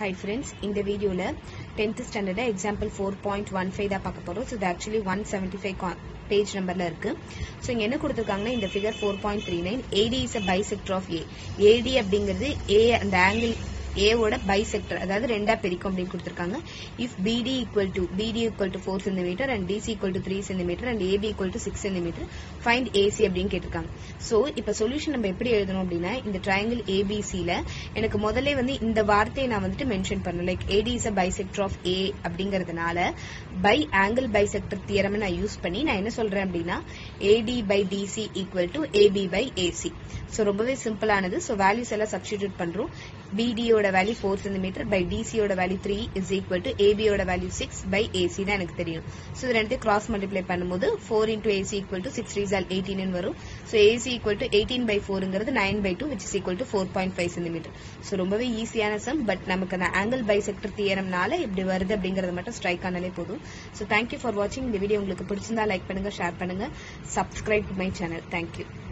hi friends இந்த வீடியோவில் tenth ஸ்டாண்டர்டில் example four point one five தான் பார்க்க போகிறோம் ஸோ இது actually one seventy five page நம்பரில் இருக்குது ஸோ இங்கே என்ன கொடுத்துருக்காங்கன்னா இந்த figure four point three nine AD is a bisector of A AD அப்படிங்கிறது ஏ அந்த ஆங்கிள் ஏவோட பைசெக்டர் அதாவது ரெண்டா பிரிக்கும் அப்படின்னு கொடுத்துருக்காங்க if BD equal to BD equal to four centimetre and DC equal to three centimetre and AB equal to six centimetre find AC அப்படின்னு கேட்டிருக்காங்க ஸோ இப்போ சொல்யூஷன் நம்ம எப்படி எழுதணும் அப்படின்னா இந்த ட்ரையாங்கிள் ஏபிசியில் எனக்கு முதல்ல வந்து இந்த வார்த்தையை நான் வந்துட்டு மென்ஷன் பண்ணணும் like AD is a bisector of A அப்படிங்கிறதுனால பை ஆங்கிள் பைசெக்டர் தியரம் நான் யூஸ் பண்ணி நான் என்ன சொல்றேன் அப்படின்னா AD by DC equal to AB by AC so ரொம்பவே சிம்பிளானது ஸோ வேல்யூஸ் எல்லாம் சப்ஸ்டிடியூட் பண்றோம் பிடியோட வேல்யூ ஃபோர் சென்டிமீட்டர் பை டிசியோட value three is equal to ஏபியோட வேல்யூ சிக்ஸ் பை ஏசி தான் எனக்கு தெரியும் ஸோ இது ரெண்டையும் கிராஸ் மல்டிப்ளை பண்ணும்போது four into AC equal to six ரீசால் eighteen வரும் so AC equal to eighteen by ஃபோருங்கிறது nine by two which is equal to four point five centimetre so ரொம்பவே ஈஸியான சம் பட் நமக்கு அந்த ஆங்கிள் பைசெக்டர் தியரம்னால இப்படி வருது அப்படிங்கறது மட்டும் ஸ்ட்ரைக் ஆனாலே போதும் ஸோ தேங்க்யூ ஃபார் வாட்சிங் இந்த வீடியோ உங்களுக்கு பிடிச்சிருந்தா லைக் பண்ணுங்க ஷேர் பண்ணுங்க subscribe to my channel thank you